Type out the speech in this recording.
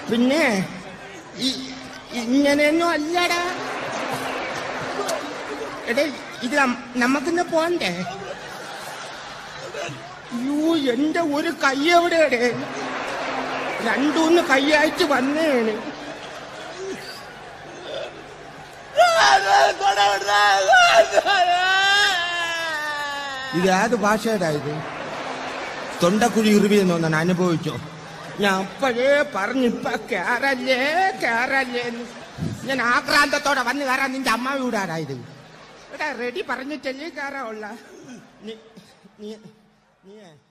പിന്നെ ഈ- ഇങ്ങനെയൊന്നും അല്ലടാ എടേ ഇത് നം- നമുക്കിന്ന് പോണ്ടേ യൂ എന്റെ ഒരു കൈ എവിടെയാടേ രണ്ടൂന്ന് കൈയായിട്ട് വന്നേണ് ഇത് ഏത് ഭാഷയുടെ ഇത് തൊണ്ടക്കുഴി ഇറുവിയെന്ന് തോന്നാൻ അനുഭവിച്ചോ ഞാൻ അപ്പോഴേ പറഞ്ഞിപ്പ കേറല്ലേ കേറല്ലേ എന്ന്. ഞാൻ ആക്രാന്തത്തോടെ വന്ന് കയറാൻ നിന്റെ അമ്മ വീടാരായത് എടാ റെഡി പറഞ്ഞിട്ടല്ലേ കയറാവുള്ള നീ നീ നീ